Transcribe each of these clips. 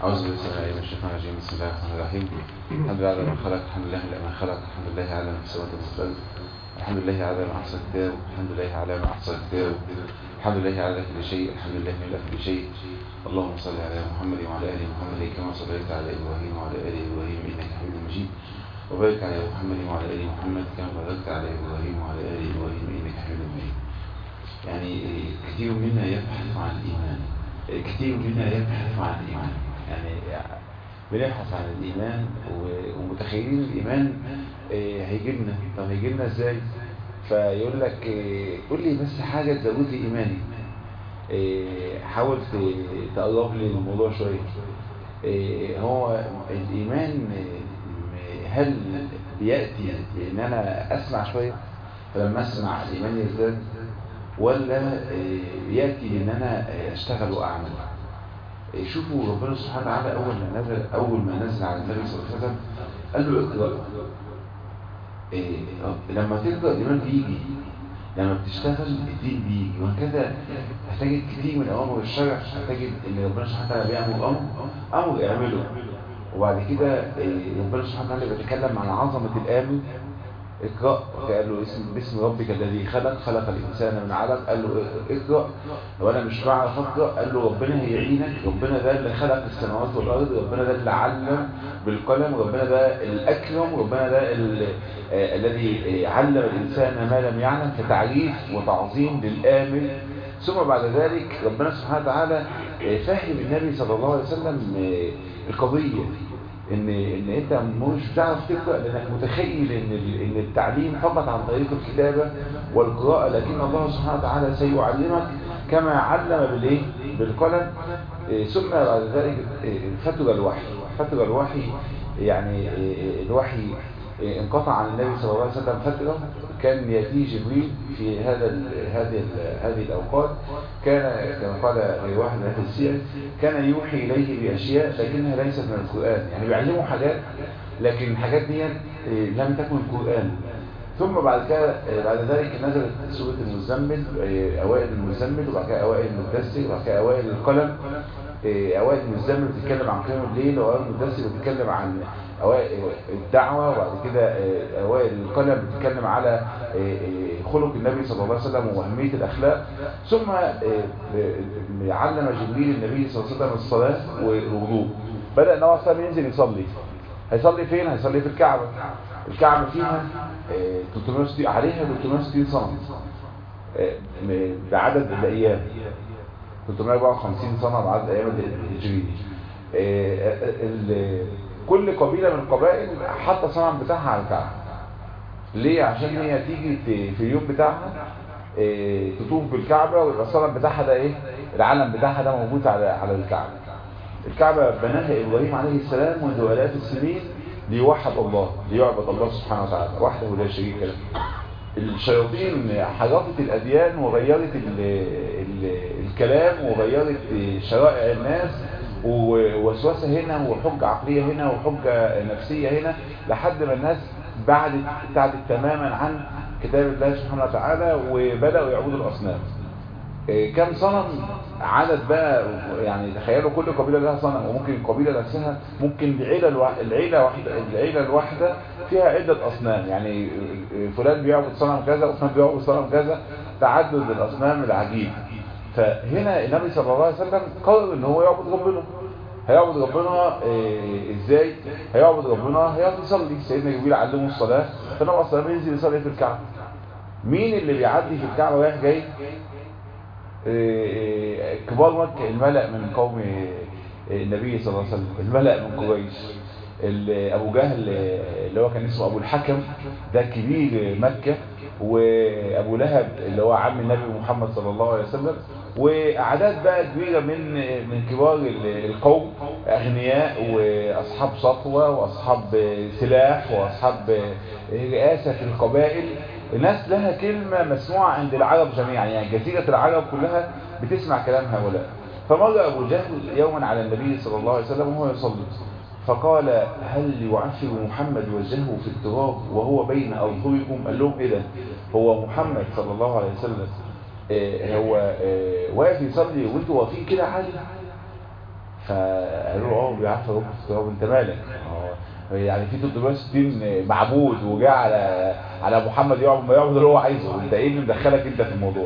أعوذ بالله من الشيطان الرجيم بسم الله الرحمن الرحيم الحمد لله على ما خلق الحمد لله على ما خلق الحمد لله على ما سوى الخلق الحمد لله على ما أحصى كتاب الحمد لله على ما أحصى كتاب الحمد لله على كل شيء الحمد لله من كل شيء اللهم صل على محمد وعلى آل محمد كما صليت على إبراهيم وعلى آل إبراهيم إنك حميد مجيد وبارك على محمد وعلى آل محمد كما باركت على إبراهيم وعلى آل إبراهيم إنك حميد مجيد يعني كثير منا يبحث عن الإيمان كثير منا يبحث عن الإيمان يعني بنبحث عن الإيمان ومتخيلين الإيمان هيجي لنا طب هيجي لنا إزاي فيقول لك قول لي بس حاجة تزود لي إيماني حاول تقرب لي الموضوع شوية هو الإيمان هل بيأتي بإن أنا أسمع شوية فلما أسمع الإيمان يزداد ولا بيأتي بإن أنا أشتغل وأعمل شوفوا ربنا سبحانه وتعالى أول ما نزل أول ما نزل على النبي صلى الله عليه وسلم قال له اقرأ إيه لما تقرأ الإيمان بيجي لما بتشتغل الدين بيجي وهكذا هتجد كتير من أوامر الشرع هتجد إن ربنا سبحانه وتعالى بيعمل أمر أمر اعمله وبعد كده ربنا سبحانه وتعالى بيتكلم عن عظمة الآمن اقرأ قال له اسم باسم ربك الذي خلق خلق الإنسان من علق قال له اقرأ وانا مش بعرف اقرأ قال له ربنا هيعينك ربنا ده اللي خلق السماوات والأرض ربنا ده اللي علم بالقلم ربنا ده الأكرم ربنا ده الذي علم الإنسان ما لم يعلم كتعريف وتعظيم للآمن ثم بعد ذلك ربنا سبحانه وتعالى فهم النبي صلى الله عليه وسلم القضية ان ان انت مش بتعرف تقرا لانك متخيل ان ان التعليم فقط عن طريق الكتابه والقراءه لكن الله سبحانه وتعالى سيعلمك كما علم بالايه بالقلم ثم بعد ذلك فتر الوحي فتر الوحي يعني الوحي انقطع عن النبي صلى الله عليه وسلم فترة كان يأتي جبريل في هذا ال هذه ال هذه الأوقات كان كما قال واحد من أهل السير كان يوحي إليه بأشياء لكنها ليست من القرآن يعني بيعلمه حاجات لكن الحاجات دي لم تكن القرآن ثم بعد كده بعد ذلك نزلت سورة المزمل أوائل المزمل وبعد كده أوائل المدثر وبعد كده أوائل القلم أوائل المزمل بتتكلم عن قيام الليل وأوائل المدثر بتتكلم عن أوائل الدعوة وبعد كده أوائل القلم بتتكلم على خلق النبي صلى الله عليه وسلم وأهمية الأخلاق ثم علم جبريل النبي صلى الله عليه وسلم الصلاة والوضوء بدأ النبي صلى الله عليه وسلم ينزل يصلي هيصلي فين؟ هيصلي في الكعبة الكعبة فيها 360 عليها 360 صنم بعدد الأيام 354 صنم بعدد الأيام الهجرية كل قبيلة من القبائل حاطه صنم بتاعها على الكعبة ليه عشان هي تيجي في اليوم بتاعها تطوف بالكعبة ويبقى الصنم بتاعها ده ايه العلم بتاعها ده موجود على على الكعبة الكعبة بناها ابراهيم عليه السلام منذ الاف السنين ليوحد الله ليعبد الله سبحانه وتعالى وحده لا شريك له الشياطين حرفت الاديان وغيرت ال ال الكلام وغيرت شرائع الناس ووسوسه هنا وحجه عقليه هنا وحجه نفسيه هنا لحد ما الناس بعدت ابتعدت تماما عن كتاب الله سبحانه وتعالى وبداوا يعبدوا الاصنام كم صنم عدد بقى يعني تخيلوا كل قبيله لها صنم وممكن القبيله نفسها ممكن العيله الواحده العيله واحده العيله الواحده فيها عده اصنام يعني فلان بيعبد صنم كذا وفلان بيعبد صنم كذا تعدد الاصنام العجيب فهنا النبي صلى الله عليه وسلم قرر ان هو يعبد ربنا هيعبد ربنا إيه ازاي هيعبد ربنا هيقعد يصلي سيدنا جبريل علمه الصلاه فالنبي صلى الله عليه وسلم ينزل يصلي في الكعبه مين اللي بيعدي في الكعبه رايح جاي إيه كبار مكه الملأ من قوم النبي صلى الله عليه وسلم الملأ من قريش ابو جهل اللي هو كان اسمه ابو الحكم ده كبير مكة وابو لهب اللي هو عم النبي محمد صلى الله عليه وسلم واعداد بقى كبيرة من من كبار القوم اغنياء واصحاب سطوة واصحاب سلاح واصحاب رئاسة في القبائل ناس لها كلمة مسموعة عند العرب جميعا يعني جزيرة العرب كلها بتسمع كلام هؤلاء فمر ابو جهل يوما على النبي صلى الله عليه وسلم وهو يصلي فقال هل يعفر محمد وجهه في التراب وهو بين أظهركم قال لهم ايه ده هو محمد صلى الله عليه وسلم آه هو آه واقف يصلي وانتوا واقفين كده عادي فقالوا له اه بيعرف يرب في التراب انت مالك اه يعني في 360 معبود وجاء على على محمد يعبد ما يعبد اللي هو عايزه انت ايه اللي مدخلك انت في الموضوع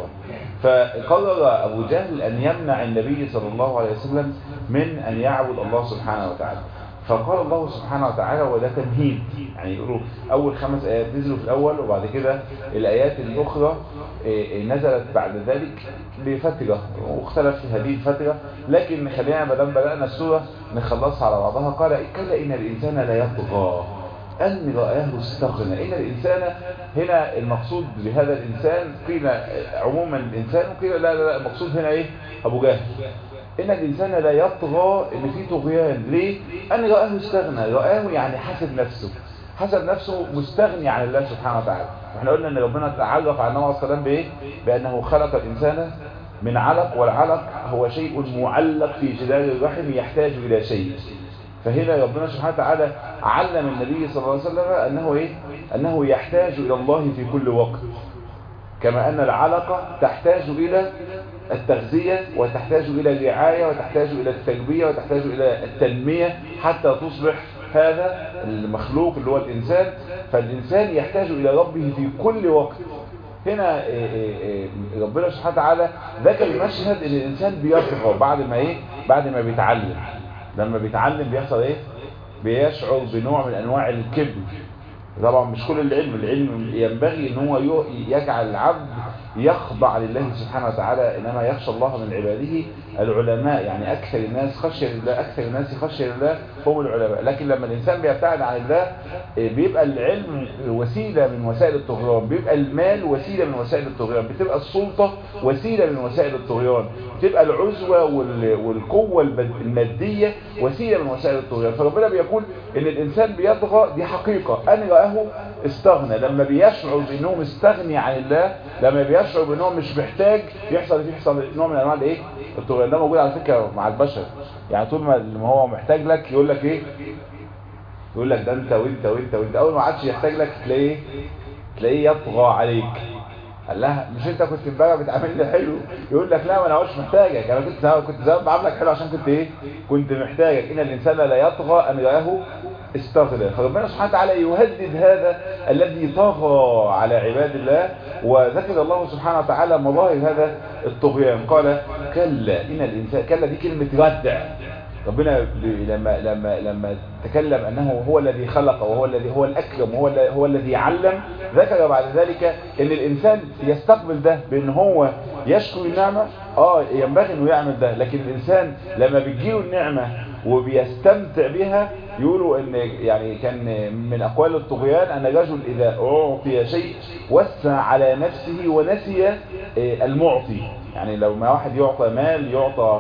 فقرر ابو جهل ان يمنع النبي صلى الله عليه وسلم من ان يعبد الله سبحانه وتعالى فقال الله سبحانه وتعالى وده تمهيد يعني يقولوا اول خمس ايات نزلوا في الاول وبعد كده الايات الاخرى نزلت بعد ذلك بفترة واختلف في هذه الفترة لكن خلينا ما دام بدأنا السورة نخلصها على بعضها قال كلا إن الإنسان لا يطغى أن رآه استغنى إن الإنسان هنا المقصود بهذا الإنسان قيل عموما الإنسان وقيل لا لا لا المقصود هنا إيه أبو جهل إن الإنسان لا يطغى إن في طغيان ليه؟ أن رآه استغنى رآه يعني حسب نفسه حسب نفسه مستغني عن الله سبحانه وتعالى واحنا قلنا ان ربنا تعرف على النبي صلى الله عليه وسلم بايه بانه خلق الانسان من علق والعلق هو شيء معلق في جدار الرحم يحتاج الى شيء فهنا ربنا سبحانه وتعالى علم النبي صلى الله عليه وسلم انه ايه انه يحتاج الى الله في كل وقت كما ان العلقه تحتاج الى التغذية وتحتاج إلى الرعاية وتحتاج إلى التربية وتحتاج إلى التنمية حتى تصبح هذا المخلوق اللي هو الإنسان فالإنسان يحتاج إلى ربه في كل وقت هنا ربنا سبحانه وتعالى ذكر المشهد ان الانسان بيطغى بعد ما ايه بعد ما بيتعلم لما بيتعلم بيحصل ايه بيشعر بنوع من انواع الكبر طبعا مش كل العلم العلم ينبغي ان هو يجعل العبد يخضع لله سبحانه وتعالى انما يخشى الله من عباده العلماء يعني اكثر الناس خشيه لله اكثر الناس خشيه لله هم العلماء لكن لما الانسان بيبتعد عن الله بيبقى العلم وسيله من وسائل الطغيان بيبقى المال وسيله من وسائل الطغيان بتبقى السلطه وسيله من وسائل الطغيان بتبقى العزوه والقوه الماديه وسيله من وسائل الطغيان فربنا بيقول ان الانسان بيطغى دي حقيقه ان راه استغنى لما بيشعر بانه مستغني عن الله لما بيشعر بانه مش محتاج يحصل فيه يحصل نوع من انواع الايه الطغيان ده موجود على فكره مع البشر يعني طول ما هو محتاج لك يقول لك ايه يقول لك ده انت وانت وانت وانت اول ما عادش يحتاج لك تلاقيه تلاقيه يطغى عليك قال لها مش انت كنت امبارح بتعامل لي حلو يقول لك لا ما انا مش محتاجك انا كنت زمان كنت زمان بعاملك حلو عشان كنت ايه كنت محتاجك ان الانسان لا يطغى ان راه استغنى فربنا سبحانه وتعالى يهدد هذا الذي طغى على عباد الله وذكر الله سبحانه وتعالى مظاهر هذا الطغيان قال كلا ان الانسان كلا دي كلمه ردع ربنا لما لما لما تكلم انه هو الذي خلق وهو الذي هو الاكرم وهو هو الذي علم ذكر بعد ذلك ان الانسان يستقبل ده بان هو يشكر النعمه اه ينبغي انه يعمل ده لكن الانسان لما بتجيله النعمه وبيستمتع بها يقولوا ان يعني كان من اقوال الطغيان ان الرجل اذا اعطي شيء وسع على نفسه ونسي المعطي يعني لو ما واحد يعطى مال يعطى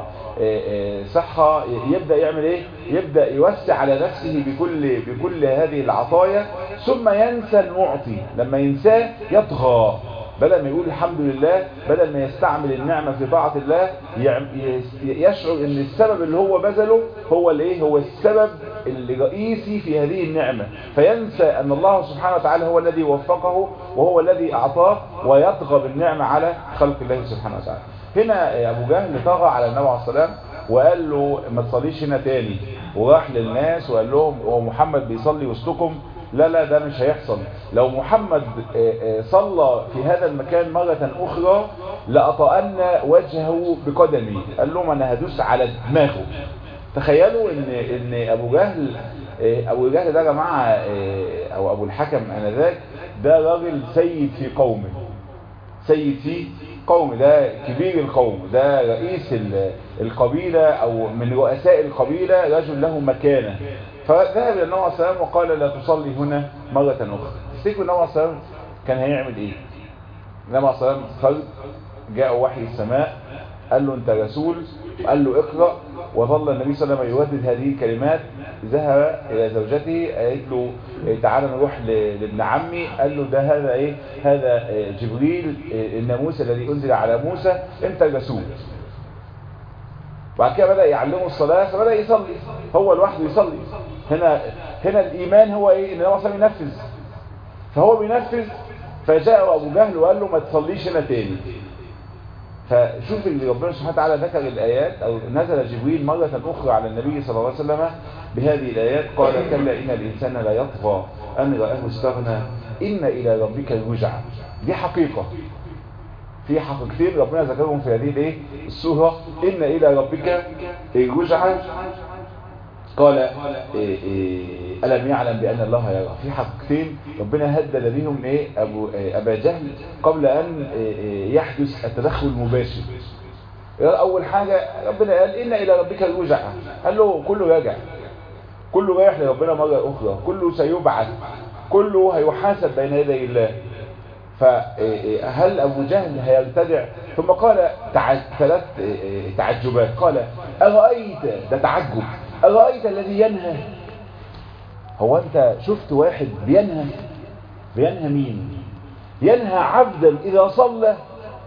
صحة يبدأ يعمل ايه يبدأ يوسع على نفسه بكل بكل هذه العطايا ثم ينسى المعطي لما ينساه يطغى بدل ما يقول الحمد لله بدل ما يستعمل النعمة في طاعة الله يشعر ان السبب اللي هو بذله هو الايه هو السبب الرئيسي في هذه النعمة فينسى ان الله سبحانه وتعالى هو الذي وفقه وهو الذي اعطاه ويطغى بالنعمة على خلق الله سبحانه وتعالى هنا ابو جهل طغى على النبي عليه الصلاه والسلام وقال له ما تصليش هنا تاني وراح للناس وقال لهم هو محمد بيصلي وسطكم لا لا ده مش هيحصل لو محمد صلى في هذا المكان مرة أخرى لأطأن وجهه بقدمي قال لهم أنا هدوس على دماغه تخيلوا ان ان ابو جهل ابو جهل ده يا جماعه او ابو الحكم انذاك ده راجل سيد في قومه سيد في قوم ده كبير القوم ده رئيس القبيلة او من رؤساء القبيلة رجل له مكانة فذهب الى النبي عليه السلام وقال لا تصلي هنا مرة اخرى تفتكروا النبي عليه السلام كان هيعمل ايه النبي عليه السلام فرد جاء وحي السماء قال له انت رسول قال له اقرأ وظل النبي صلى الله عليه وسلم يردد هذه الكلمات ذهب الى زوجته قالت له تعالى نروح لابن عمي قال له ده هذا ايه هذا جبريل الناموس الذي انزل على موسى انت الرسول بعد كده بدأ يعلمه الصلاة فبدأ يصلي هو لوحده يصلي هنا هنا الإيمان هو إيه إن النبي صلى الله عليه وسلم ينفذ فهو بينفذ فجاء أبو جهل وقال له ما تصليش هنا تاني فشوف اللي ربنا سبحانه وتعالى ذكر الآيات أو نزل جبريل مرة أخرى على النبي صلى الله عليه وسلم بهذه الآيات قال كلا إن الإنسان لا يطغى أن رآه استغنى إن إلى ربك الرجع دي حقيقة في حقيقتين ربنا ذكرهم في هذه الايه السورة إن إلى ربك الرجع قال إيه إيه ألم يعلم بأن الله يرى في حقيقتين ربنا هدد بهم إيه أبو إيه أبا جهل قبل أن إيه يحدث التدخل المباشر أول حاجة ربنا قال إن إلى ربك الرجع قال له كله راجع كله رايح لربنا مرة أخرى كله سيبعث كله هيحاسب بين يدي الله فهل أبو جهل هيرتدع ثم قال ثلاث تعجبات قال أرأيت ده تعجب أرأيت الذي ينهى هو أنت شفت واحد بينهى بينهى مين ينهى عبدا إذا صلى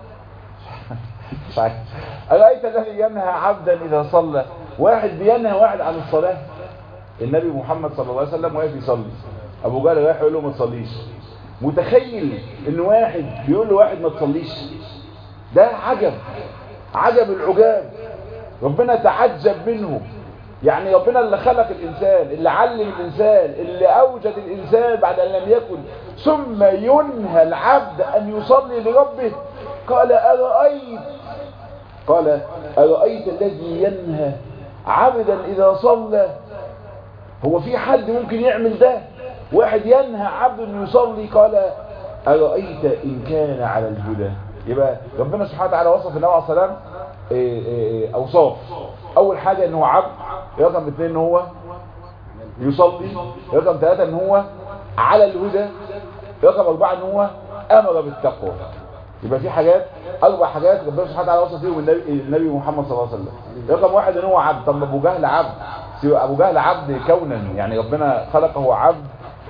أرأيت الذي ينهى عبدا إذا صلى واحد بينهى واحد عن الصلاة النبي محمد صلى الله عليه وسلم واقف يصلي أبو جهل رايح يقول له ما تصليش متخيل ان واحد بيقول له واحد ما تصليش ده عجب عجب العجاب ربنا تعجب منه يعني ربنا اللي خلق الإنسان اللي علم الإنسان اللي أوجد الإنسان بعد أن لم يكن ثم ينهى العبد أن يصلي لربه قال أرأيت قال أرأيت الذي ينهى عبدا إذا صلى هو في حد ممكن يعمل ده واحد ينهى عبد أن يصلي قال أرأيت إن كان على الهدى يبقى ربنا سبحانه وتعالى وصف النبي عليه الصلاة والسلام أوصاف أول حاجة أنه عبد رقم اثنين أنه هو يصلي رقم ثلاثة أنه هو على الهدى رقم أربعة أنه هو أمر بالتقوى يبقى في حاجات أربع حاجات ربنا سبحانه وتعالى وصف فيهم النبي, النبي محمد صلى الله عليه وسلم رقم واحد أنه هو عبد طب أبو جهل عبد أبو جهل عبد كونا يعني ربنا خلقه عبد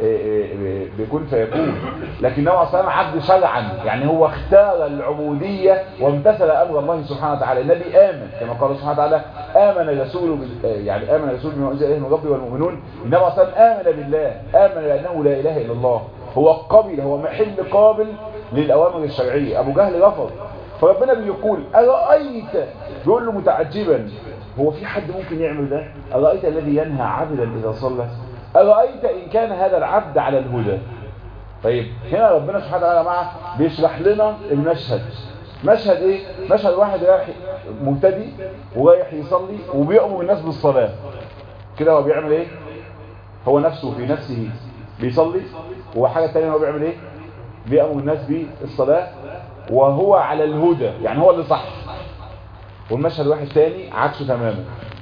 بيكون فيكون لكن نوع صلى عبد شرعا يعني هو اختار العبودية وامتثل أمر الله سبحانه وتعالى النبي آمن كما قال سبحانه وتعالى آمن رسول يعني آمن رسول بما أنزل إليه من ربي والمؤمنون إنما صلى آمن بالله آمن بأنه لا إله إلا الله هو قبل هو محل قابل للأوامر الشرعية أبو جهل رفض فربنا بيقول أرأيت بيقول له متعجبا هو في حد ممكن يعمل ده أرأيت الذي ينهى عبدا إذا صلى أرأيت إن كان هذا العبد على الهدى طيب هنا ربنا سبحانه وتعالى معه بيشرح لنا المشهد مشهد ايه مشهد واحد رايح مهتدي ورايح يصلي وبيأمر الناس بالصلاة كده هو بيعمل ايه هو نفسه في نفسه بيصلي وحاجة تانية هو بيعمل ايه بيأمر الناس بالصلاة وهو على الهدى يعني هو اللي صح والمشهد واحد تاني عكسه تماما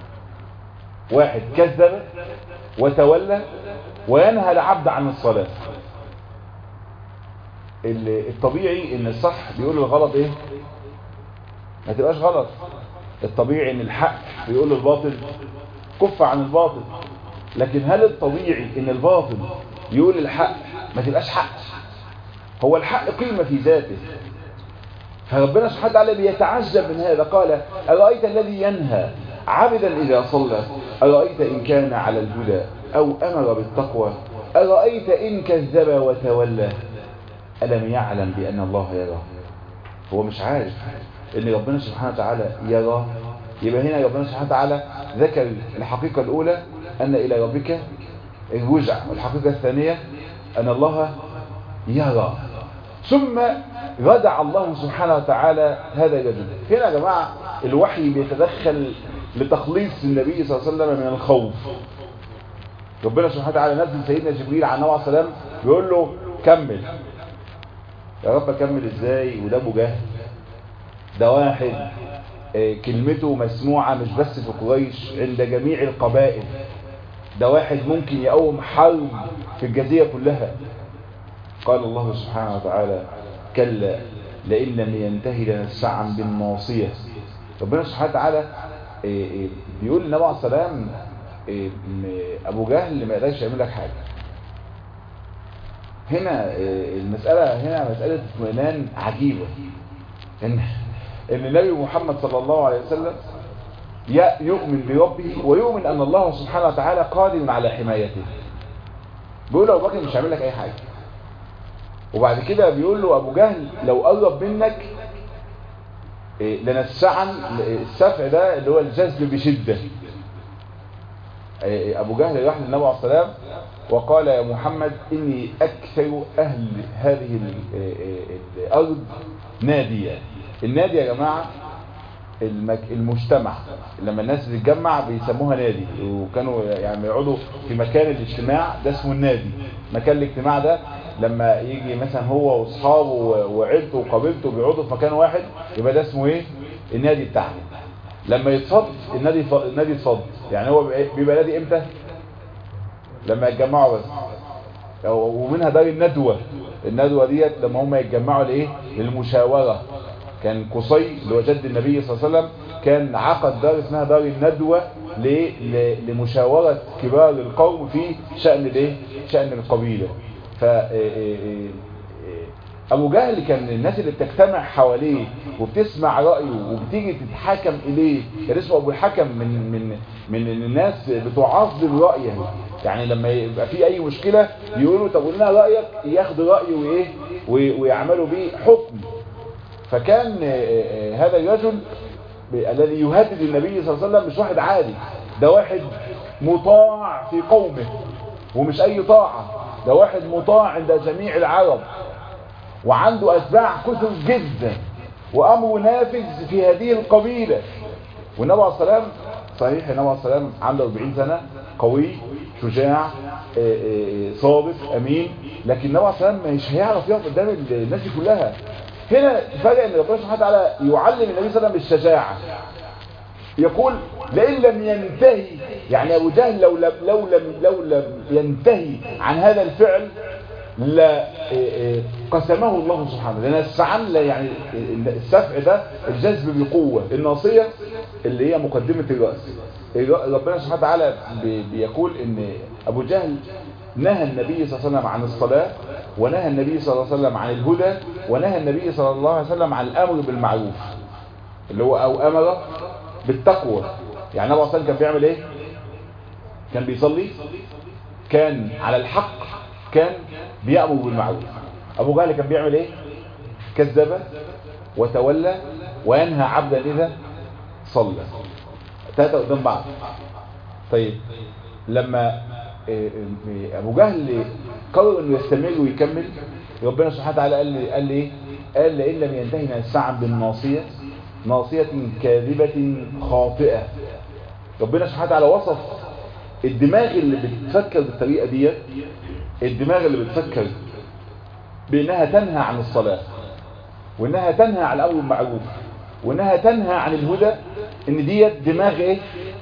واحد كذب وتولى وينهى العبد عن الصلاة الطبيعي ان الصح بيقول الغلط ايه ما تبقاش غلط الطبيعي ان الحق بيقول الباطل كف عن الباطل لكن هل الطبيعي ان الباطل يقول الحق ما تبقاش حق هو الحق قيمة في ذاته فربنا سبحانه وتعالى بيتعجب من هذا قال أرأيت الذي ينهى عبدا إذا صلى أرأيت إن كان على الهدى أو أمر بالتقوى أرأيت إن كذب وتولى ألم يعلم بأن الله يرى هو مش عارف ان ربنا سبحانه وتعالى يرى يبقى هنا ربنا سبحانه وتعالى ذكر الحقيقة الأولى أن إلى ربك الرجع والحقيقة الثانية أن الله يرى ثم ردع الله سبحانه وتعالى هذا الرجل هنا يا جماعة الوحي بيتدخل لتخليص النبي صلى الله عليه وسلم من الخوف ربنا سبحانه وتعالى نزل سيدنا جبريل على النبي عليه السلام بيقول له كمل يا رب اكمل ازاي وده ابو جهل ده واحد كلمته مسموعة مش بس في قريش عند جميع القبائل ده واحد ممكن يقوم حرب في الجزيرة كلها قال الله سبحانه وتعالى كلا لئن لم ينتهي لنسعا بالناصية ربنا سبحانه وتعالى بيقول للنبي عليه السلام ابو جهل ما يقدرش يعمل لك حاجه هنا المسألة هنا مسألة اطمئنان عجيبة ان ان النبي محمد صلى الله عليه وسلم يؤمن بربه ويؤمن ان الله سبحانه وتعالى قادر على حمايته بيقول له ابو بكر مش هعمل لك اي حاجة وبعد كده بيقول له ابو جهل لو قرب منك لنسعا السفع ده اللي هو الجذب بشدة ابو جهل راح للنبي عليه السلام وقال يا محمد اني اكثر اهل هذه الارض ناديا النادي يا جماعة المجتمع لما الناس تتجمع بيسموها نادي وكانوا يعني يقعدوا في مكان الاجتماع ده اسمه النادي مكان الاجتماع ده لما يجي مثلا هو واصحابه وعيلته وقبيلته بيقعدوا في مكان واحد يبقى ده اسمه ايه النادي بتاعنا لما يتصد النادي ف... النادي يتصد يعني هو بيبقى نادي امتى لما يتجمعوا بس ومنها دار الندوة الندوة ديت لما هم يتجمعوا لايه للمشاورة كان قصي اللي هو جد النبي صلى الله عليه وسلم كان عقد دار اسمها دار الندوة لمشاورة كبار القوم في شأن الايه شأن القبيلة ف ابو جهل كان الناس اللي بتجتمع حواليه وبتسمع رايه وبتيجي تتحكم اليه كان اسمه ابو الحكم من من من الناس بتعظم رايه يعني لما يبقى في اي مشكله يقولوا طب قول لنا رايك ياخدوا رايه وايه ويعملوا بيه حكم فكان هذا الرجل الذي يهدد النبي صلى الله عليه وسلم مش واحد عادي ده واحد مطاع في قومه ومش اي طاعه ده واحد مطاع عند جميع العرب وعنده أتباع كثر جدا وأمره نافذ في هذه القبيلة والنبي عليه السلام صحيح النبي عليه السلام عنده 40 سنة قوي شجاع صادق أمين لكن النبي عليه السلام مش هيعرف يقف قدام الناس دي كلها هنا تفاجئ ان ربنا سبحانه وتعالى يعلم النبي صلى الله عليه وسلم الشجاعة يقول لئن لم ينتهي يعني ابو جهل لو لم لو لم لو لم ينتهي عن هذا الفعل لا قسمه الله سبحانه لان السعن لا يعني السفع ده الجذب بقوة الناصية اللي هي مقدمة الرأس ربنا سبحانه وتعالى بيقول ان ابو جهل نهى النبي صلى الله عليه وسلم عن الصلاة ونهى النبي صلى الله عليه وسلم عن الهدى ونهى النبي صلى الله عليه وسلم عن الامر بالمعروف اللي هو او امر بالتقوى يعني النبي صلى الله عليه وسلم كان بيعمل ايه كان بيصلي كان على الحق كان بيأمر بالمعروف ابو جهل كان بيعمل ايه كذب وتولى وينهى عبدا اذا صلى ثلاثه قدام بعض طيب لما ابو جهل قرر انه يستمر ويكمل ربنا سبحانه وتعالى قال لي قال لي ايه قال لئن لم ينتهي من الساعه بالناصيه ناصيه كاذبه خاطئه ربنا سبحانه وتعالى وصف الدماغ اللي بتفكر بالطريقه ديت الدماغ اللي بتفكر بانها تنهى عن الصلاه وانها تنهى عن الامر بالمعروف وانها تنهى عن الهدى ان ديت دماغ ايه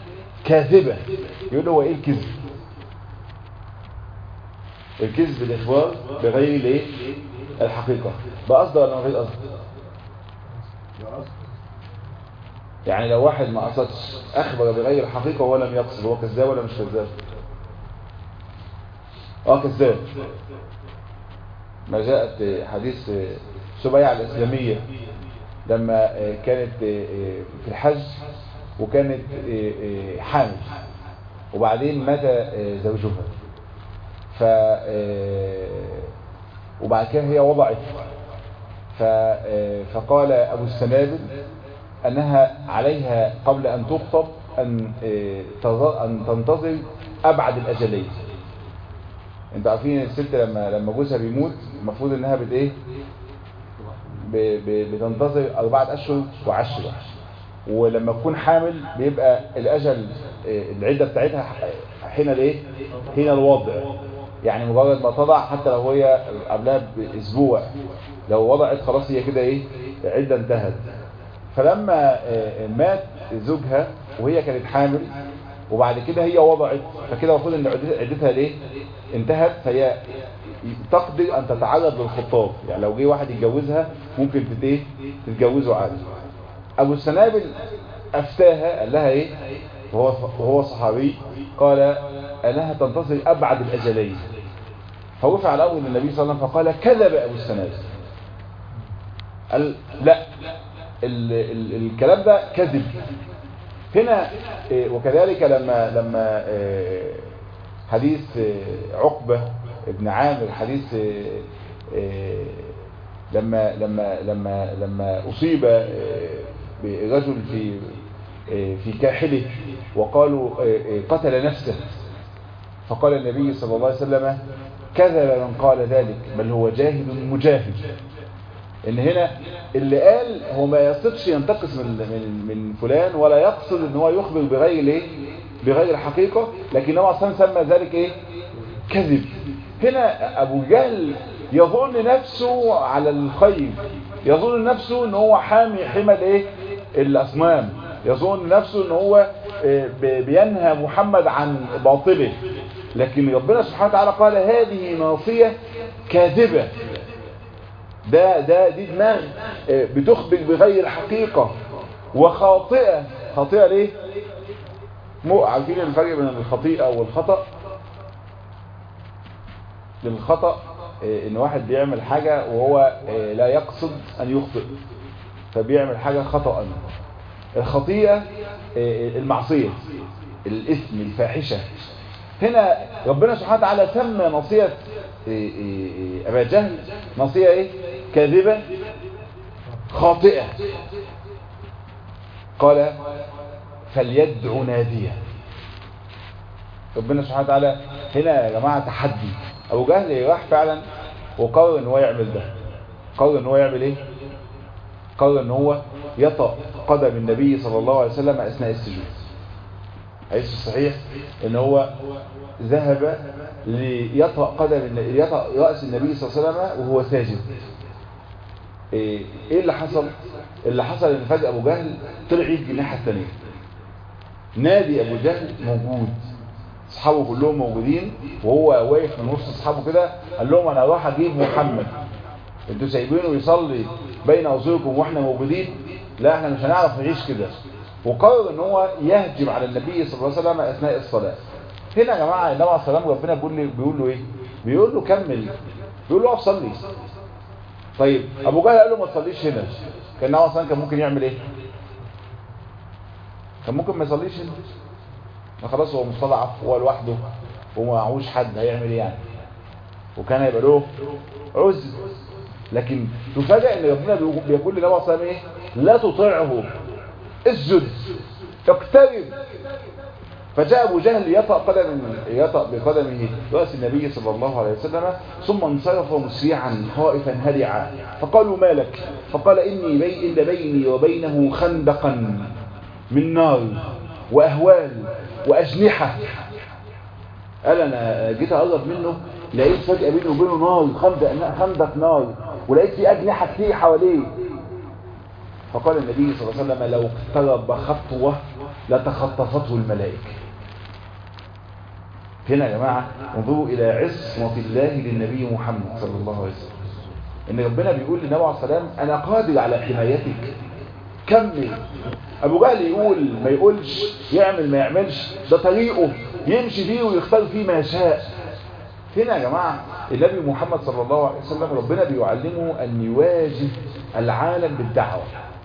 كاذبه يقول هو ايه الكذب الكذب الاخبار بغير الايه الحقيقه بقصد ولا من غير قصد يعني لو واحد ما قصدش اخبر بغير الحقيقه وهو لم يقصد هو كذاب ولا مش كذاب اه كذاب ما جاءت حديث سبيعة الإسلامية لما كانت في الحج وكانت حامل وبعدين مات زوجها ف وبعد كده هي وضعت ف... فقال أبو السنابل أنها عليها قبل أن تخطب أن أن تنتظر أبعد الأجلين انتوا عارفين الست لما لما جوزها بيموت المفروض انها بت ايه ب... ب... بتنتظر أربعة أشهر وعشرة ولما تكون حامل بيبقى الأجل العدة بتاعتها حين الايه حين الوضع يعني مجرد ما تضع حتى لو هي قبلها باسبوع لو وضعت خلاص هي كده ايه العده انتهت فلما مات زوجها وهي كانت حامل وبعد كده هي وضعت فكده المفروض ان عدتها ليه انتهت فهي تقدر ان تتعرض للخطاب يعني لو جه واحد يتجوزها ممكن تت تتجوزه عادي ابو السنابل افتاها قال لها ايه وهو وهو صحابي قال انها تنتظر ابعد الاجلين فرفع على امر النبي صلى الله عليه وسلم فقال كذب ابو السنابل قال لا ال ال الكلام ده كذب هنا وكذلك لما لما حديث عقبة ابن عامر حديث لما لما لما لما أصيب رجل في في كاحله وقالوا قتل نفسه فقال النبي صلى الله عليه وسلم كذب من قال ذلك بل هو جاهد مجاهد ان هنا اللي قال هو ما يقصدش ينتقص من من من فلان ولا يقصد ان هو يخبر بغير الايه بغير الحقيقه لكن هو اصلا سمى ذلك ايه كذب هنا ابو جهل يظن نفسه على الخير يظن نفسه ان هو حامي حمى الايه الاصنام يظن نفسه ان هو بينهى محمد عن باطله لكن ربنا سبحانه وتعالى قال هذه ناصية كاذبة ده ده دي دماغ بتخبر بغير الحقيقة وخاطئة خاطئة ليه مو عارفين الفرق بين الخطيئة والخطأ للخطأ ان واحد بيعمل حاجة وهو لا يقصد ان يخطئ فبيعمل حاجة خطأ الخطيئة المعصية الاسم الفاحشة هنا ربنا سبحانه وتعالى سمى نصية أبا جهل نصية ايه كاذبة خاطئة قال فليدعو نادية ربنا سبحانه وتعالى هنا يا جماعة تحدي أبو جهل راح فعلا وقرر ان هو يعمل ده قرر ان هو يعمل ايه قرر ان هو يطأ قدم النبي صلى الله عليه وسلم اثناء السجود حيث الصحيح ان هو ذهب ليطأ قدم يطأ رأس النبي صلى الله عليه وسلم وهو ساجد ايه اللي حصل اللي حصل ان فجأة ابو جهل طلع يجي الناحية الثانية نادي ابو جهل موجود اصحابه كلهم موجودين وهو واقف من وسط اصحابه كده قال لهم انا راح اجيب محمد انتوا سايبينه يصلي بين اظهركم واحنا موجودين لا احنا مش هنعرف نعيش كده وقرر ان هو يهجم على النبي صلى الله عليه وسلم اثناء الصلاه هنا يا جماعه النبي عليه السلام ربنا بيقول له بيقول له ايه بيقول له كمل بيقول له اقف صلي طيب ابو جهل قال له ما تصليش هنا كان النبي صلى كان ممكن يعمل ايه كان ممكن ما يصليش هنا ما خلاص هو مستضعف هو لوحده وما معهوش حد هيعمل ايه يعني وكان هيبقى له عزل لكن تفاجئ ان ربنا بيقول للنبي صلى الله عليه وسلم ايه لا تطيعه اسجد اقترب فجاء ابو جهل يطأ قدم يطأ بقدمه رأس النبي صلى الله عليه وسلم ثم انصرف مسرعا خائفا هلعا فقالوا ما لك فقال اني بي ان بيني وبينه خندقا من نار واهوال واجنحه قال انا جيت اقرب منه لقيت فجأة بينه وبينه نار خندق خندق نار ولقيت في أجنحة كتير حواليه فقال النبي صلى الله عليه وسلم لو اقترب خطوة لتخطفته الملائكة هنا يا جماعة انظروا إلى عصمة الله للنبي محمد صلى الله عليه وسلم إن ربنا بيقول للنبي عليه السلام أنا قادر على حمايتك كمل أبو جهل يقول ما يقولش يعمل ما يعملش ده طريقه يمشي فيه ويختار فيه ما يشاء هنا يا جماعة النبي محمد صلى الله عليه وسلم ربنا بيعلمه أن يواجه العالم بالدعوة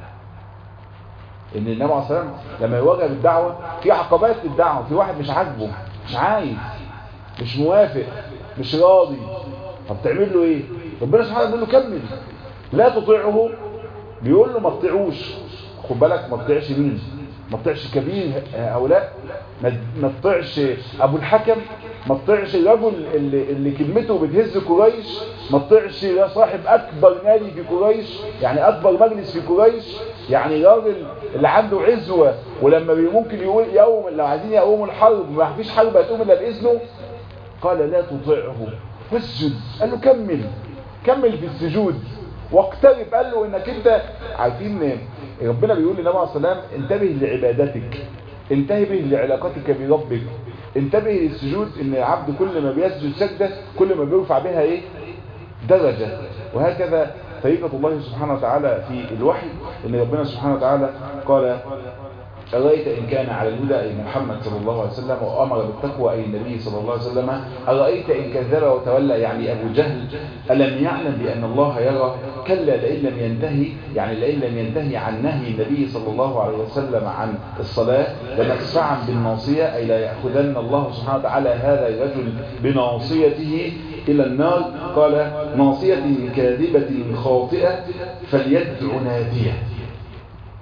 ان النبي عليه الصلاه لما يواجه بالدعوه في عقبات للدعوه في واحد مش عاجبه مش عايز مش موافق مش راضي طب تعمل له ايه ربنا سبحانه بيقول له كمل لا تطيعه بيقول له ما تطيعوش خد بالك ما تطيعش مين ما تطيعش كبير هؤلاء ما تطيعش ابو الحكم ما تطيعش الرجل اللي, اللي كلمته بتهز قريش ما تطيعش صاحب اكبر نادي في قريش يعني اكبر مجلس في قريش يعني الراجل اللي عنده عزوة ولما ممكن يقول يوم لو عايزين يقوموا الحرب ما فيش حرب هتقوم الا باذنه قال لا تطيعه واسجد قال له كمل كمل في السجود واقترب قال له انك انت عارفين ربنا بيقول للنبي عليه السلام انتبه لعبادتك انتبه لعلاقتك بربك انتبه للسجود ان العبد كل ما بيسجد سجدة كل ما بيرفع بها ايه درجة وهكذا طريقة الله سبحانه وتعالى في الوحي ان ربنا سبحانه وتعالى قال أرأيت إن كان على الهدى أي محمد صلى الله عليه وسلم وأمر بالتقوى أي النبي صلى الله عليه وسلم أرأيت إن كذب وتولى يعني أبو جهل ألم يعلم بأن الله يرى كلا لئن لم ينتهي يعني لئن لم ينتهي عن نهي النبي صلى الله عليه وسلم عن الصلاة لنسفعا بالناصية أي لا يأخذن الله سبحانه وتعالى هذا الرجل بناصيته إلى النار قال ناصية كاذبة خاطئة فليدع ناديه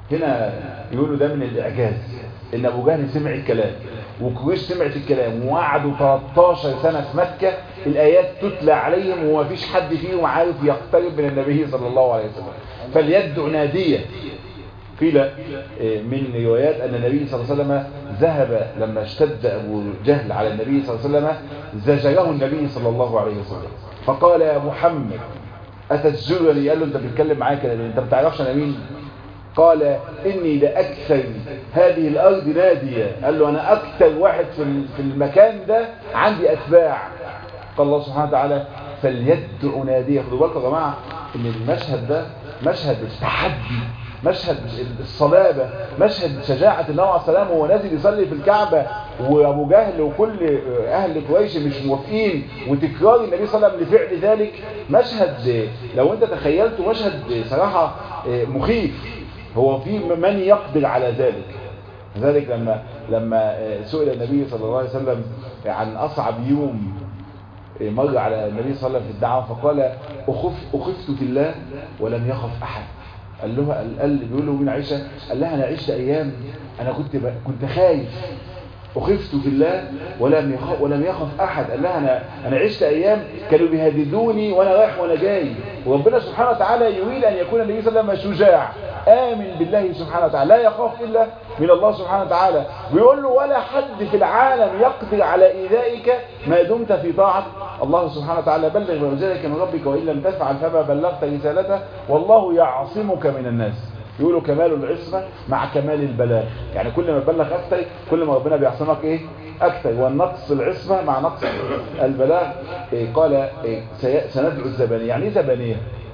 هنا يقولوا ده من الاعجاز ان ابو جهل سمع الكلام وقريش سمعت الكلام وقعدوا 13 سنة في مكة الايات تتلى عليهم وما فيش حد فيهم عارف يقترب من النبي صلى الله عليه وسلم فليدع نادية قيل من روايات أن النبي صلى الله عليه وسلم ذهب لما اشتد أبو جهل على النبي صلى الله عليه وسلم زجره النبي صلى الله عليه وسلم فقال يا محمد أتسجلني قال له أنت بتتكلم معايا كده أنت ما بتعرفش أنا مين قال إني لأكثر هذه الأرض نادية قال له أنا أكثر واحد في المكان ده عندي أتباع قال الله سبحانه وتعالى فليدع نادية خدوا بالكم يا جماعة إن المشهد ده مشهد التحدي مشهد الصلابة مشهد شجاعة النبي عليه السلام وهو نازل يصلي في الكعبة وابو جهل وكل اهل قريش مش موافقين وتكرار النبي صلى الله عليه وسلم لفعل ذلك مشهد لو انت تخيلته مشهد صراحة مخيف هو في من يقدر على ذلك ذلك لما لما سئل النبي صلى الله عليه وسلم عن اصعب يوم مر على النبي صلى الله عليه وسلم في الدعوة فقال أخف أخفت في الله ولم يخف أحد قال له قال بيقول له من عائشة قال لها أنا عشت أيام أنا كنت كنت خايف أخفت في الله ولم يخف ولم يخف أحد قال لها أنا أنا عشت أيام كانوا بيهددوني وأنا رايح وأنا جاي وربنا سبحانه وتعالى يريد أن يكون النبي صلى الله عليه وسلم شجاع آمن بالله سبحانه وتعالى لا يخاف إلا من الله سبحانه وتعالى بيقول له ولا حد في العالم يقدر على إيذائك ما دمت في طاعة الله سبحانه وتعالى بلغ بوزارك من ربك وإن لم تفعل فما بلغت رسالته والله يعصمك من الناس يقولوا كمال العصمة مع كمال البلاغ يعني كل ما تبلغ أكثر كل ما ربنا بيعصمك إيه أكثر والنقص العصمة مع نقص البلاغ إيه قال إيه سندعو الزبانية يعني إيه زبانية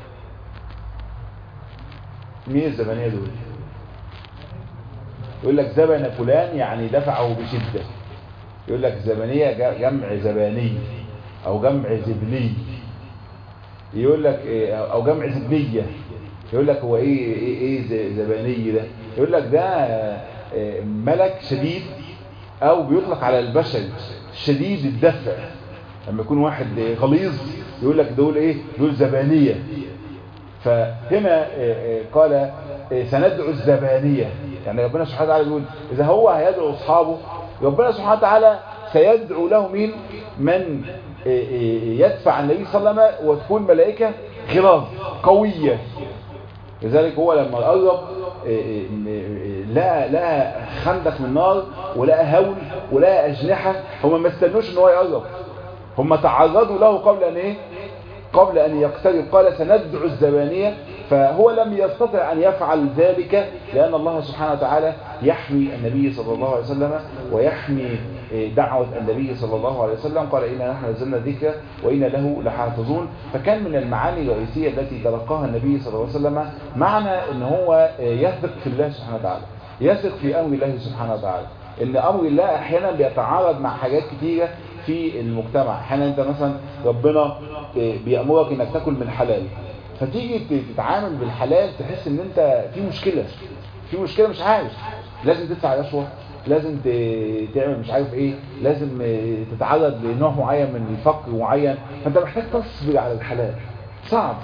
مين الزبانية دول يقول لك زبن فلان يعني دفعه بشدة يقول لك زبانية جمع زباني او جمع زبلي يقول لك إيه او جمع زبلية يقول لك هو ايه ايه ايه زباني ده يقول لك ده ملك شديد او بيطلق على البشر شديد الدفع لما يكون واحد غليظ يقول لك دول ايه دول زبانية فهنا قال سندعو الزبانية يعني ربنا سبحانه وتعالى يقول اذا هو هيدعو اصحابه ربنا سبحانه وتعالى سيدعو له مين من يدفع النبي صلى الله عليه وسلم وتكون ملائكة غلاظ قوية لذلك هو لما قرب لقى لقى خندق من نار ولقى هول ولقى أجنحة هم ما استنوش ان هو يقرب هم تعرضوا له قبل ان ايه قبل ان يقترب قال سندعو الزبانية فهو لم يستطع ان يفعل ذلك لان الله سبحانه وتعالى يحمي النبي صلى الله عليه وسلم ويحمي دعوة النبي صلى الله عليه وسلم قال إنا نحن نزلنا الذكر وإنا له لحافظون فكان من المعاني الرئيسية التي تلقاها النبي صلى الله عليه وسلم معنى ان هو يثق في الله سبحانه وتعالى يثق في أمر الله سبحانه وتعالى ان أمر الله أحيانا بيتعارض مع حاجات كتيرة في المجتمع احيانا انت مثلا ربنا بيأمرك انك تاكل من حلال فتيجي تتعامل بالحلال تحس ان انت في مشكلة في مشكلة مش عارف لازم تدفع رشوة لازم تعمل مش عارف ايه لازم تتعرض لنوع معين من الفقر معين فانت محتاج تصبر على الحلال صعب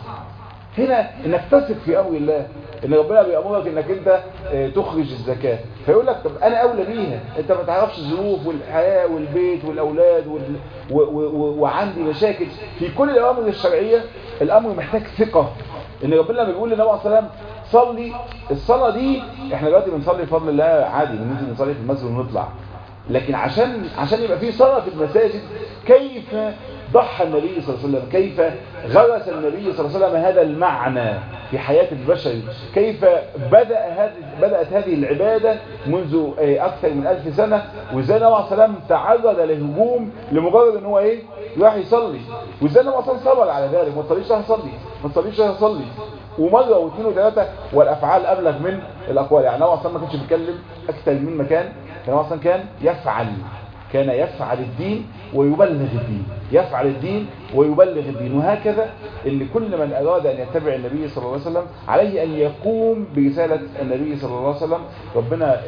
هنا انك تثق في امر الله ان ربنا بيامرك انك انت تخرج الزكاه فيقول لك طب انا اولى بيها انت ما تعرفش الظروف والحياه والبيت والاولاد وال... و... و... وعندي مشاكل في كل الاوامر الشرعيه الامر محتاج ثقه ان ربنا لما بيقول للنبي عليه السلام صلي الصلاه دي احنا دلوقتي بنصلي بفضل الله عادي بننزل نصلي في المسجد ونطلع لكن عشان عشان يبقى في صلاه في المساجد كيف ضحى النبي صلى الله عليه وسلم كيف غرس النبي صلى الله عليه وسلم هذا المعنى في حياة البشر كيف بدأ هذه بدأت هذه العبادة منذ أكثر من ألف سنة وإزاي النبي عليه السلام تعرض لهجوم لمجرد ان هو إيه يروح يصلي وإزاي النبي عليه السلام صبر على ذلك ما تصليش هصلي ما تصليش هصلي ومرة واثنين وثلاثة والأفعال أبلغ من الأقوال يعني النبي عليه السلام ما كانش بيتكلم أكثر من مكان كان النبي عليه كان يفعل كان يفعل الدين ويبلغ الدين يفعل الدين ويبلغ الدين وهكذا اللي كل من أراد أن يتبع النبي صلى الله عليه وسلم عليه أن يقوم برسالة النبي صلى الله عليه وسلم ربنا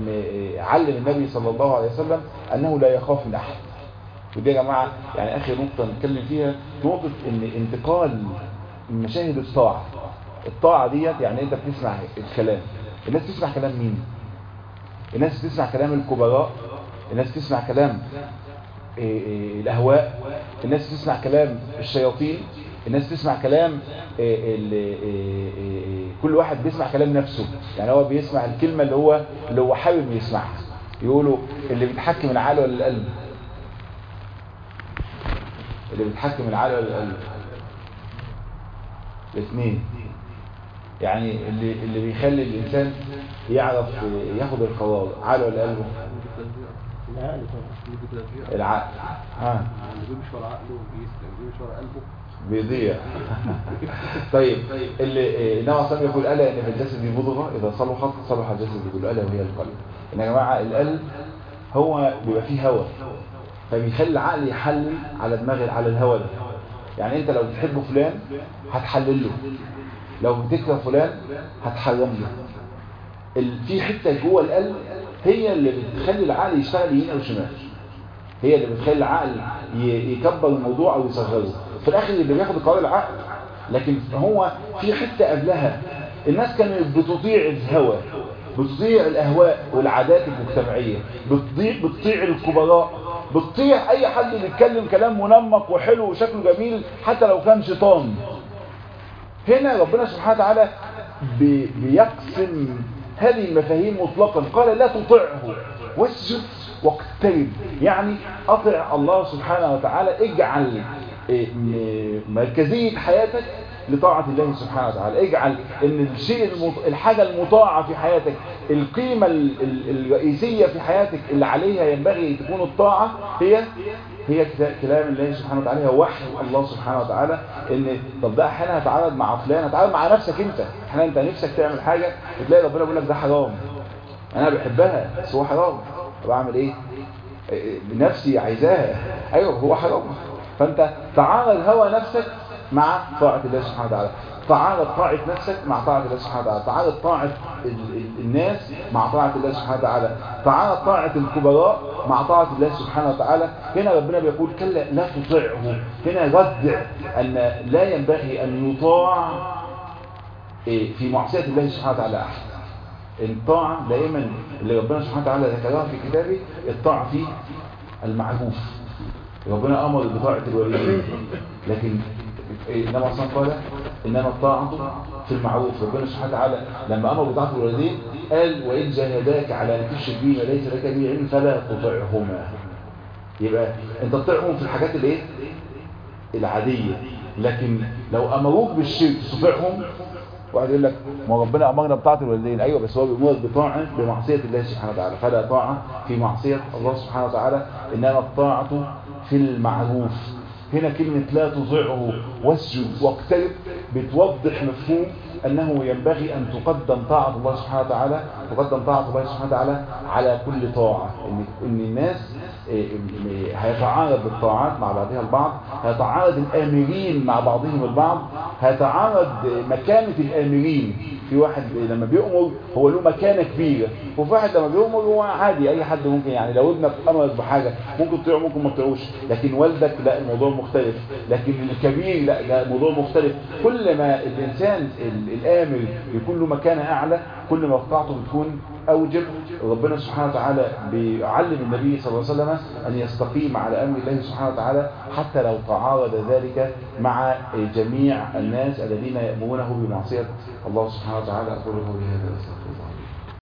علم النبي صلى الله عليه وسلم أنه لا يخاف من أحد ودي يا جماعة يعني آخر نقطة نتكلم فيها نقطة ان انتقال مشاهد الطاعة الطاعة ديت يعني انت بتسمع الكلام الناس تسمع كلام مين الناس تسمع كلام الكبراء الناس تسمع كلام إيه إيه الاهواء الناس تسمع كلام الشياطين الناس تسمع كلام إيه كل واحد بيسمع كلام نفسه يعني هو بيسمع الكلمة اللي هو اللي هو حابب يسمعها يقولوا اللي بيتحكم العقل ولا القلب اللي بيتحكم العقل ولا القلب الاثنين يعني اللي اللي بيخلي الانسان يعرف ياخد القرار عقله ولا قلبه العقل ها اللي بيمشي ورا عقله بيسلم بيمشي ورا قلبه بيضيع طيب اللي النبي صلى الله عليه وسلم يقول الا ان في الجسد مضغه اذا صلحت صلح الجسد كله الا وهي القلب ان يا جماعه القلب هو بيبقى فيه هواء فبيخلي العقل يحلل على دماغ على الهواء ده يعني انت لو بتحب فلان هتحلل له لو بتكره فلان هتحرم له ال- في حته جوه القلب هي اللي بتخلي العقل يشتغل يمين او شمال هي اللي بتخلي العقل ي- يكبر الموضوع او يصغره في الاخر اللي بياخد قرار العقل لكن هو في حته قبلها الناس كانت بتطيع الهوى بتطيع الاهواء والعادات المجتمعيه بتطيع بتطيع الكبراء بتطيع اي حد بيتكلم كلام منمق وحلو وشكله جميل حتى لو كان شيطان هنا ربنا سبحانه وتعالى بي- بيقسم هذه المفاهيم مطلقا قال لا تطعه واسجد واقترب يعني اطع الله سبحانه وتعالى اجعل إيه، م- مركزية حياتك لطاعة الله سبحانه وتعالى اجعل ان الشيء المط... الحاجة المطاعة في حياتك القيمة ال... ال... الرئيسية في حياتك اللي عليها ينبغي تكون الطاعة هي هي كتا- كلام الله سبحانه وتعالى هي وحي الله سبحانه وتعالى ان طب ده احيانا هتعارض مع فلان هتعارض مع نفسك انت احيانا انت نفسك تعمل حاجة وتلاقي ربنا بيقول لك ده حرام انا بحبها بس هو حرام طب اعمل ايه إيه، نفسي عايزاها ايوه هو حرام فانت تعارض هوى نفسك مع طاعة الله سبحانه وتعالى تعارض طاعة نفسك مع طاعة الله سبحانه وتعالى تعارض طاعة ال- ال- الناس مع طاعة الله سبحانه وتعالى تعارض طاعة الكبراء مع طاعة الله سبحانه وتعالى هنا ربنا بيقول كلا لا تطيعه هنا ردع أن لا ينبغي أن يطاع إيه، في معصية الله سبحانه وتعالى أحد الطاعة دائما اللي ربنا سبحانه وتعالى ذكرها في كتابه الطاعة في المعروف ربنا أمر بطاعة الوالدين لكن إنما أصلا قال إنما الطاعة في المعروف ربنا سبحانه وتعالى لما أمر بطاعة الوالدين قال وإن جاهداك على أن تشرك بي ما ليس لك به علم فلا تطعهما يبقى أنت تطيعهم في الحاجات الإيه؟ العادية لكن لو أمروك بالشرك تطيعهم واحد يقول لك ما ربنا امرنا بطاعه الوالدين ايوه بس هو بيامرك بطاعه بمعصيه الله سبحانه وتعالى فلا طاعه في معصيه الله سبحانه وتعالى انما الطاعه في المعروف هنا كلمة لا تطيعه واسجد واقترب بتوضح مفهوم أنه ينبغي أن تقدم طاعة الله سبحانه وتعالى تقدم طاعة الله سبحانه وتعالى على كل طاعة إن, إن الناس إيه، إيه، هيتعارض الطاعات مع بعضها البعض هيتعارض الآمرين مع بعضهم البعض هيتعارض مكانة الآمرين في واحد لما بيؤمر هو له مكانة كبيرة وفي واحد لما بيؤمر هو عادي أي حد ممكن يعني لو ابنك أمرك بحاجة ممكن تطيعه ممكن ما تطيعوش لكن والدك لا الموضوع مختلف لكن الكبير لا ده الموضوع مختلف كل ما الإنسان ال- الآمر يكون له مكانة أعلى كل ما طاعته بتكون أوجب ربنا سبحانه وتعالى بيعلم النبي صلى الله عليه وسلم أن يستقيم على أمر الله سبحانه وتعالى حتى لو تعارض ذلك مع جميع الناس الذين يأمرونه بمعصية الله سبحانه وتعالى أقول قولي هذا وأستغفر الله